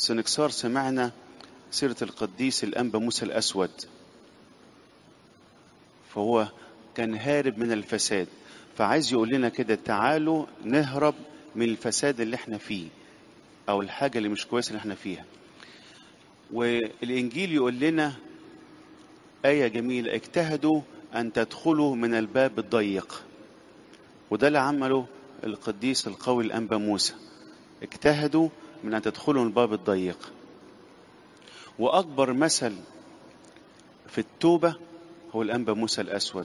في سنكسار سمعنا سيرة القديس الأنبا موسى الأسود فهو كان هارب من الفساد فعايز يقول لنا كده تعالوا نهرب من الفساد اللي احنا فيه او الحاجة اللي مش كويسة اللي احنا فيها والإنجيل يقول لنا آية جميلة اجتهدوا أن تدخلوا من الباب الضيق وده اللي عمله القديس القوي الأنبا موسى اجتهدوا من أن تدخلوا من الباب الضيق وأكبر مثل في التوبة هو الأنبا موسى الأسود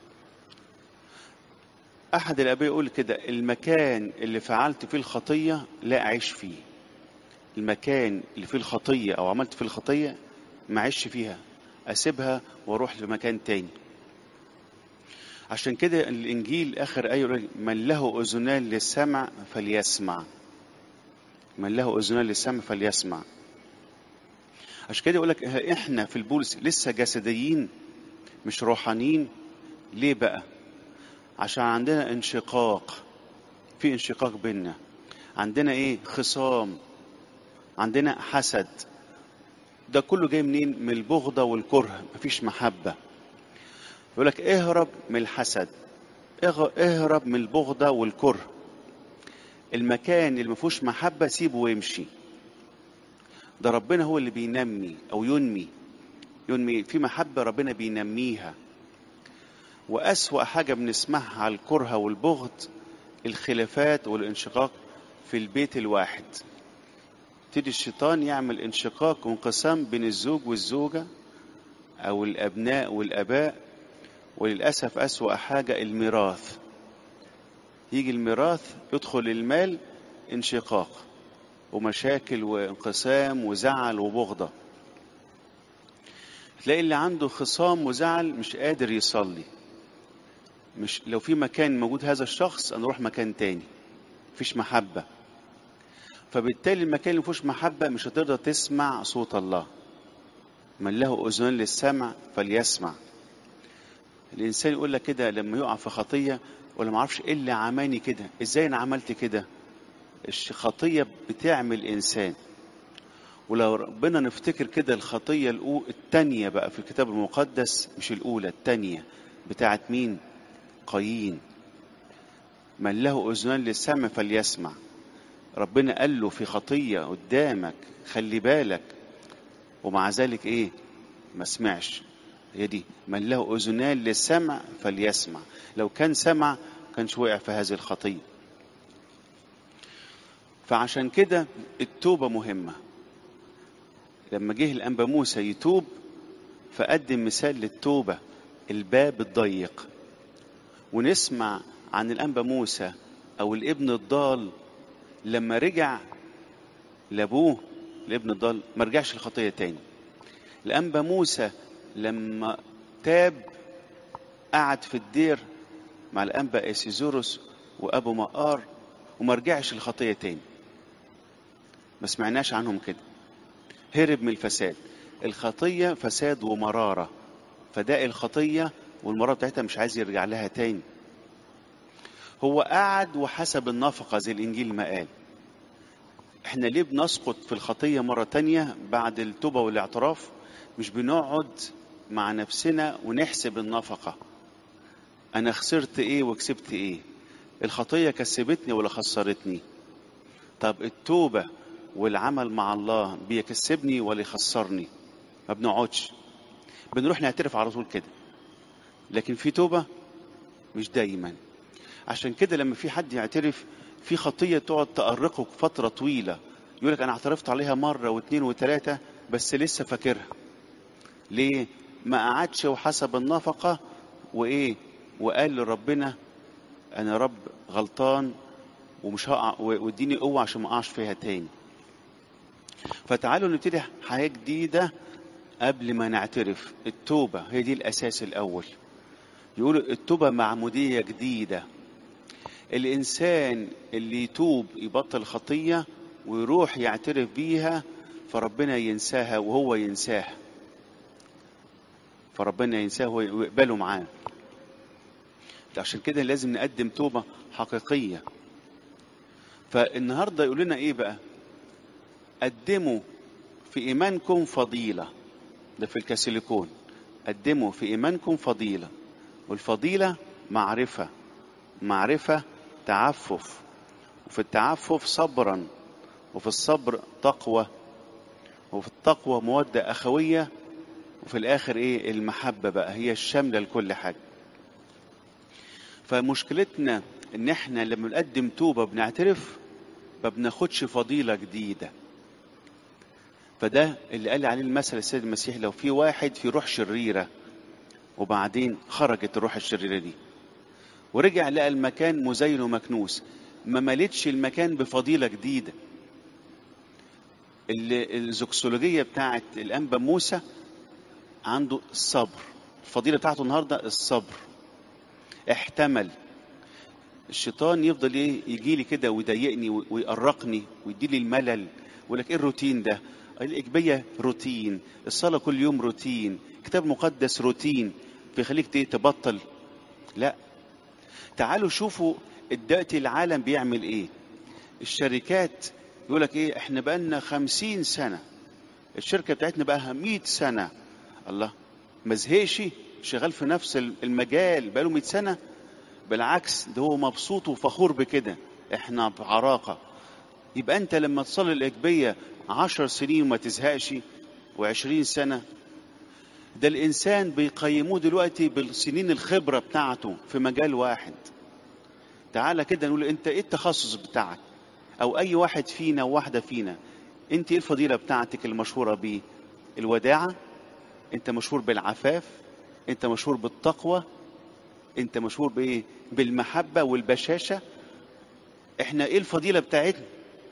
أحد الآباء يقول كده المكان اللي فعلت فيه الخطية لا أعيش فيه المكان اللي فيه الخطية أو عملت فيه الخطية ما أعيش فيها أسيبها وأروح لمكان تاني عشان كده الإنجيل آخر آية يقول من له أذنان للسمع فليسمع من له أذنان للسمع فليسمع عشان كده يقول لك إحنا في البولس لسه جسديين مش روحانيين ليه بقى عشان عندنا انشقاق في انشقاق بيننا عندنا ايه خصام عندنا حسد ده كله جاي منين من البغضة والكره مفيش محبة يقول لك اهرب من الحسد اهرب من البغضة والكره المكان اللي مفيهوش محبة سيبه ويمشي ده ربنا هو اللي بينمي او ينمي ينمي في محبة ربنا بينميها وأسوأ حاجة بنسمعها على الكره والبغض الخلافات والانشقاق في البيت الواحد تيجي الشيطان يعمل انشقاق وانقسام بين الزوج والزوجة أو الأبناء والآباء وللأسف أسوأ حاجة الميراث يجي الميراث يدخل المال انشقاق ومشاكل وانقسام وزعل وبغضة تلاقي اللي عنده خصام وزعل مش قادر يصلي مش لو في مكان موجود هذا الشخص نروح مكان تاني مفيش محبة فبالتالي المكان اللي مفيهوش محبة مش هتقدر تسمع صوت الله من له أذنان للسمع فليسمع الإنسان يقول لك كده لما يقع في خطية ولا ما اعرفش ايه اللي عماني كده ازاي انا عملت كده الخطية بتعمل إنسان ولو ربنا نفتكر كده الخطية الأولى التانية بقى في الكتاب المقدس مش الأولى التانية بتاعت مين؟ قايين من له أذنان للسمع فليسمع ربنا قال له في خطية قدامك خلي بالك ومع ذلك إيه؟ ما سمعش هي دي من له أذنان للسمع فليسمع لو كان سمع كانش وقع في هذه الخطية فعشان كده التوبة مهمة لما جه الأنبا موسى يتوب فقدم مثال للتوبة الباب الضيق ونسمع عن الأنبا موسى أو الابن الضال لما رجع لأبوه الابن الضال ما رجعش الخطية تاني الأنبا موسى لما تاب قعد في الدير مع الأنبا إيسيزوروس وأبو مقار وما رجعش الخطية تاني ما سمعناش عنهم كده هرب من الفساد الخطية فساد ومرارة فداء الخطية والمرارة بتاعتها مش عايز يرجع لها تاني هو قعد وحسب النفقة زي الإنجيل ما قال احنا ليه بنسقط في الخطية مرة تانية بعد التوبة والاعتراف مش بنقعد مع نفسنا ونحسب النفقة أنا خسرت إيه وكسبت إيه الخطية كسبتني ولا خسرتني طب التوبة والعمل مع الله بيكسبني ولا يخسرني ما بنقعدش بنروح نعترف على طول كده لكن في توبة مش دايما عشان كده لما في حد يعترف في خطية تقعد تأرقه فترة طويلة يقول لك أنا اعترفت عليها مرة واثنين وثلاثة بس لسه فاكرها ليه؟ ما قعدش وحسب النفقة وإيه؟ وقال لربنا أنا رب غلطان ومش هقع واديني قوة عشان ما أقعش فيها تاني فتعالوا نبتدي حياة جديدة قبل ما نعترف التوبة هي دي الأساس الأول يقولوا التوبة معمودية جديدة الإنسان اللي يتوب يبطل خطية ويروح يعترف بيها فربنا ينساها وهو ينساها فربنا ينساه ويقبله معاه عشان كده لازم نقدم توبة حقيقية فالنهاردة يقول لنا ايه بقى قدموا في إيمانكم فضيلة ده في الكاسيليكون قدموا في إيمانكم فضيلة والفضيلة معرفة معرفة تعفف وفي التعفف صبرا وفي الصبر تقوى وفي التقوى مودة أخوية وفي الآخر إيه المحبة بقى هي الشاملة لكل حاجة فمشكلتنا إن إحنا لما بنقدم توبة بنعترف ما بناخدش فضيلة جديدة فده اللي قال عليه المثل السيد المسيح لو في واحد في روح شريرة وبعدين خرجت الروح الشريرة دي ورجع لقى المكان مزين ومكنوس ما ملتش المكان بفضيلة جديدة الزوكسولوجية بتاعت الأنبا موسى عنده الصبر الفضيلة بتاعته النهاردة الصبر احتمل الشيطان يفضل ايه يجي لي كده ويضايقني ويقرقني ويدي لي الملل ويقول لك ايه الروتين ده الإجبية روتين الصلاة كل يوم روتين كتاب مقدس روتين بيخليك تبطل لا تعالوا شوفوا دلوقتي العالم بيعمل ايه الشركات يقول لك ايه احنا بقالنا خمسين سنة الشركة بتاعتنا بقى مئة سنة الله ما زهقش شغال في نفس المجال بقاله 100 سنة بالعكس ده هو مبسوط وفخور بكده احنا بعراقة يبقى انت لما تصلي الإجبية عشر سنين وما تزهقش وعشرين سنة ده الإنسان بيقيموه دلوقتي بالسنين الخبرة بتاعته في مجال واحد تعالى كده نقول انت ايه التخصص بتاعك او اي واحد فينا وواحدة فينا انت ايه الفضيلة بتاعتك المشهورة بيه الوداعة انت مشهور بالعفاف انت مشهور بالتقوى انت مشهور بايه بالمحبة والبشاشة احنا ايه الفضيلة بتاعتنا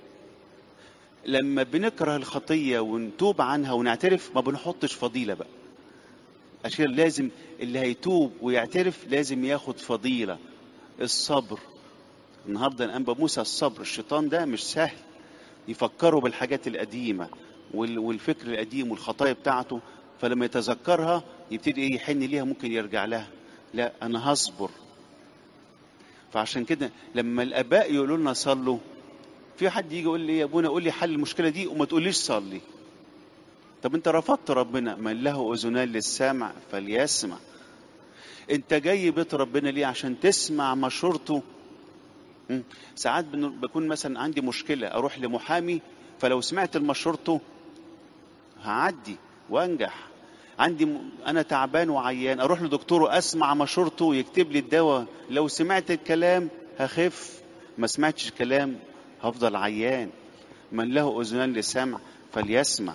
لما بنكره الخطية ونتوب عنها ونعترف ما بنحطش فضيلة بقى عشان لازم اللي هيتوب ويعترف لازم ياخد فضيلة الصبر النهارده الانبا موسى الصبر الشيطان ده مش سهل يفكروا بالحاجات القديمة والفكر القديم والخطايا بتاعته فلما يتذكرها يبتدي ايه يحن ليها ممكن يرجع لها لا انا هصبر فعشان كده لما الاباء يقولوا لنا صلوا في حد يجي يقول لي يا ابونا قول لي حل المشكله دي وما تقوليش صلي طب انت رفضت ربنا من له اذنان للسمع فليسمع انت جاي بيت ربنا ليه عشان تسمع مشورته ساعات بكون مثلا عندي مشكله اروح لمحامي فلو سمعت مشورته هعدي وانجح عندي م... انا تعبان وعيان اروح لدكتور اسمع مشورته يكتب لي الدواء لو سمعت الكلام هخف ما سمعتش الكلام هفضل عيان من له اذنان لسمع فليسمع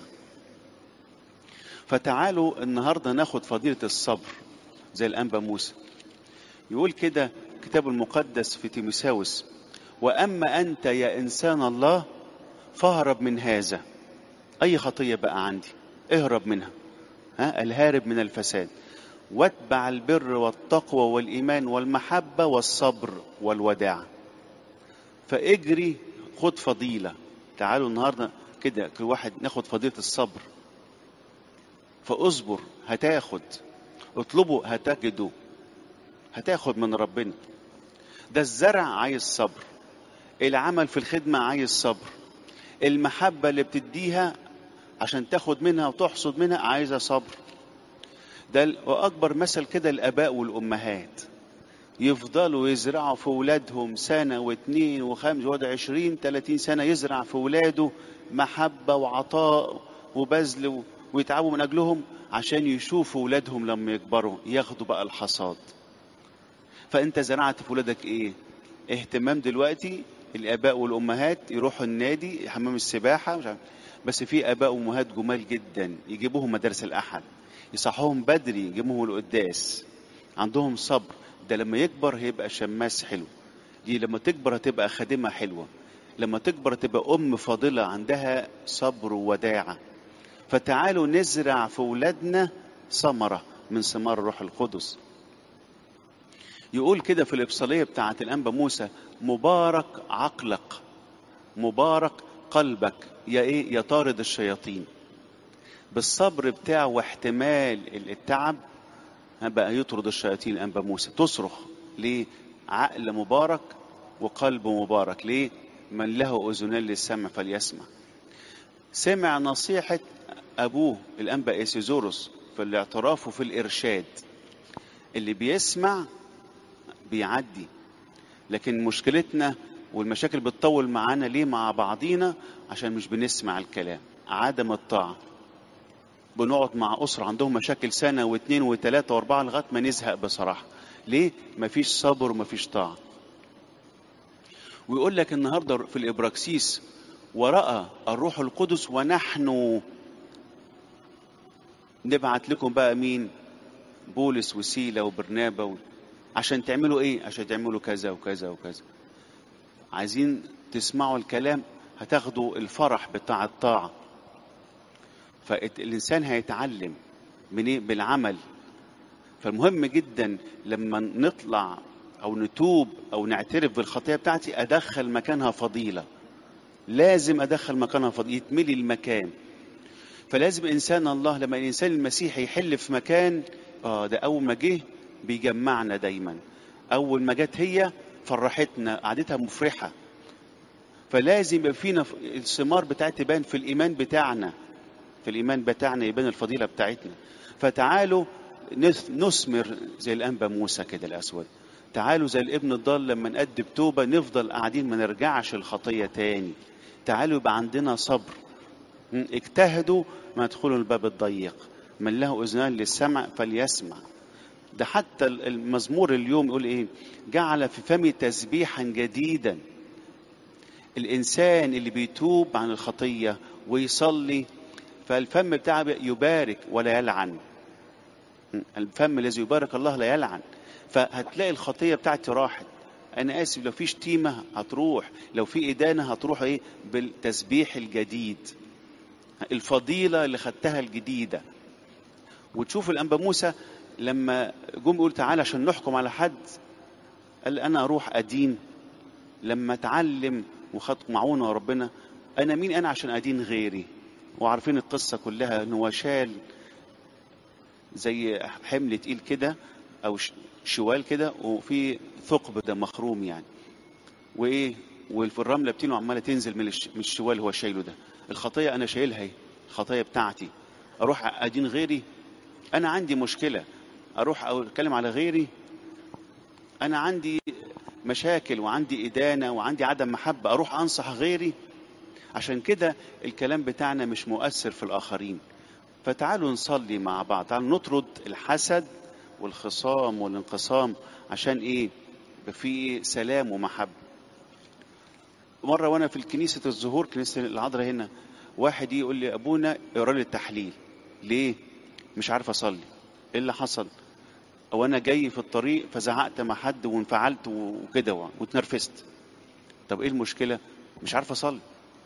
فتعالوا النهارده ناخد فضيله الصبر زي الانبا موسى يقول كده الكتاب المقدس في تيموساوس واما انت يا انسان الله فاهرب من هذا اي خطيه بقى عندي اهرب منها ها الهارب من الفساد واتبع البر والتقوى والايمان والمحبه والصبر والوداع فاجري خد فضيله تعالوا النهارده كده كل واحد ناخد فضيله الصبر فاصبر هتاخد اطلبوا هتجدوا هتاخد من ربنا ده الزرع عايز صبر العمل في الخدمه عايز صبر المحبه اللي بتديها عشان تاخد منها وتحصد منها عايزه صبر ده واكبر مثل كده الاباء والامهات يفضلوا يزرعوا في ولادهم سنة واثنين وخمس وعد عشرين تلاتين سنة يزرع في ولاده محبة وعطاء وبذل ويتعبوا من أجلهم عشان يشوفوا ولادهم لما يكبروا ياخدوا بقى الحصاد فأنت زرعت في ولادك إيه اهتمام دلوقتي الآباء والأمهات يروحوا النادي حمام السباحة مش عارف بس في آباء وأمهات جمال جدا يجيبوهم مدارس الأحد يصحوهم بدري يجيبوهم القداس عندهم صبر ده لما يكبر هيبقى شماس حلو دي لما تكبر هتبقى خادمة حلوة لما تكبر تبقى أم فاضلة عندها صبر ووداعة فتعالوا نزرع في ولادنا ثمرة من ثمار الروح القدس يقول كده في الإبصالية بتاعة الأنبا موسى مبارك عقلك مبارك قلبك يا إيه يا طارد الشياطين بالصبر بتاعه واحتمال التعب بقى يطرد الشياطين الأنبا موسى تصرخ ليه عقل مبارك وقلب مبارك ليه من له أذنان للسمع فليسمع سمع نصيحة أبوه الأنبا إيسيزوروس في الاعتراف وفي الإرشاد اللي بيسمع بيعدي لكن مشكلتنا والمشاكل بتطول معانا ليه مع بعضينا عشان مش بنسمع الكلام عدم الطاعة بنقعد مع أسرة عندهم مشاكل سنة واثنين وثلاثة وأربعة لغاية ما نزهق بصراحة ليه؟ مفيش صبر ومفيش طاعة ويقول لك النهاردة في الإبراكسيس ورأى الروح القدس ونحن نبعت لكم بقى مين بولس وسيلة وبرنابا و... عشان تعملوا ايه عشان تعملوا كذا وكذا وكذا عايزين تسمعوا الكلام هتاخدوا الفرح بتاع الطاعة فالإنسان هيتعلم من إيه؟ بالعمل فالمهم جدا لما نطلع أو نتوب أو نعترف بالخطية بتاعتي أدخل مكانها فضيلة لازم أدخل مكانها فضيلة يتملي المكان فلازم إنسان الله لما الإنسان المسيحي يحل في مكان آه ده أول ما جه بيجمعنا دايما أول ما جت هي فرحتنا قعدتها مفرحة فلازم يبقى فينا الثمار بتاعتي تبان في الإيمان بتاعنا في الإيمان بتاعنا يبان الفضيلة بتاعتنا فتعالوا نثمر زي الأنبا موسى كده الأسود تعالوا زي الابن الضال لما نقدم توبة نفضل قاعدين ما نرجعش الخطية تاني تعالوا يبقى عندنا صبر اجتهدوا ما يدخلوا الباب الضيق من له اذنان للسمع فليسمع ده حتى المزمور اليوم يقول ايه جعل في فمي تسبيحا جديدا الانسان اللي بيتوب عن الخطيه ويصلي فالفم بتاعه يبارك ولا يلعن الفم الذي يبارك الله لا يلعن فهتلاقي الخطيه بتاعتي راحت انا اسف لو في شتيمه هتروح لو في ادانه هتروح ايه بالتسبيح الجديد الفضيله اللي خدتها الجديده وتشوف الانبا موسى لما جم يقول تعالى عشان نحكم على حد قال انا اروح ادين لما اتعلم وخد معونه ربنا انا مين انا عشان ادين غيري وعارفين القصه كلها ان هو شال زي حمل تقيل كده او شوال كده وفي ثقب ده مخروم يعني وايه وفي الرمله بتاعته عماله تنزل من الشوال هو شايله ده الخطيه انا شايلها ايه الخطيه بتاعتي اروح ادين غيري انا عندي مشكله اروح اتكلم على غيري انا عندي مشاكل وعندي ادانه وعندي عدم محبه اروح انصح غيري عشان كده الكلام بتاعنا مش مؤثر في الاخرين فتعالوا نصلي مع بعض تعالوا نطرد الحسد والخصام والانقسام عشان ايه في سلام ومحبه مره وانا في الكنيسه الزهور كنيسه العذراء هنا واحد يقول لي ابونا اقرا لي التحليل ليه مش عارف اصلي ايه اللي حصل او انا جاي في الطريق فزعقت مع حد وانفعلت وكده واتنرفزت طب ايه المشكله مش عارف اصلي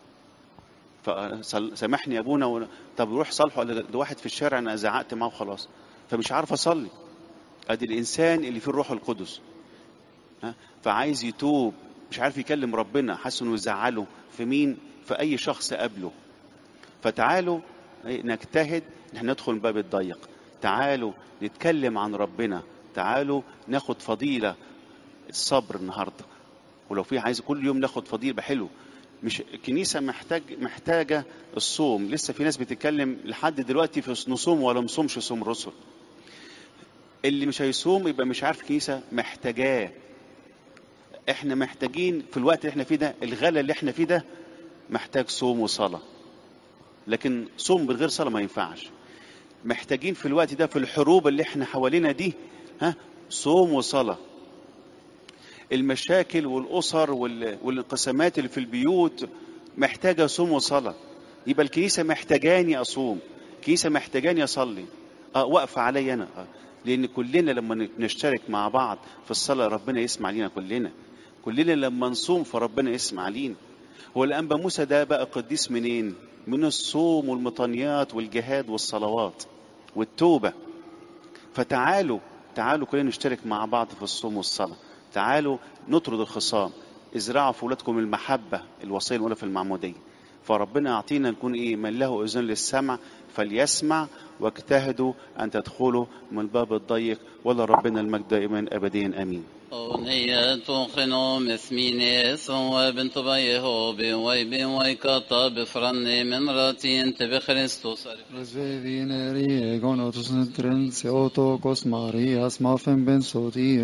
فسامحني يا ابونا و... طب روح صالحه ده واحد في الشارع انا زعقت معاه وخلاص فمش عارف اصلي ادي الانسان اللي فيه الروح القدس ها فعايز يتوب مش عارف يكلم ربنا حاسس انه يزعله في مين في اي شخص قبله فتعالوا نجتهد ان احنا ندخل الباب الضيق تعالوا نتكلم عن ربنا تعالوا ناخد فضيلة الصبر النهاردة ولو في عايز كل يوم ناخد فضيلة بحلو مش الكنيسة محتاج محتاجة الصوم لسه في ناس بتتكلم لحد دلوقتي في نصوم ولا مصومش صوم الرسل اللي مش هيصوم يبقى مش عارف الكنيسة محتاجاه احنا محتاجين في الوقت اللي احنا فيه ده الغلا اللي احنا فيه ده محتاج صوم وصلاة لكن صوم من غير صلاة ما ينفعش محتاجين في الوقت ده في الحروب اللي احنا حوالينا دي ها صوم وصلاة المشاكل والأسر والانقسامات اللي في البيوت محتاجة صوم وصلاة يبقى الكنيسة محتاجاني أصوم الكنيسة محتاجاني أصلي أه واقفة عليا أنا أه لأن كلنا لما نشترك مع بعض في الصلاة ربنا يسمع لينا كلنا كلنا لما نصوم فربنا يسمع لينا هو الأنبا موسى ده بقى قديس منين؟ من الصوم والمطانيات والجهاد والصلوات والتوبة فتعالوا تعالوا كلنا نشترك مع بعض في الصوم والصلاة تعالوا نطرد الخصام ازرعوا في ولادكم المحبة الوصية الأولى في المعمودية فربنا يعطينا نكون إيه من له أذن للسمع فليسمع واجتهدوا أن تدخلوا من الباب الضيق ولا ربنا المجد دائما أبديا آمين أغنية خنو مثمينيس وبنت بيه بوي بوي كاتا بفرن من راتي انت بخريستوس Svevineri egonotus nutrens Theotokos Marias Mafen Ben Soti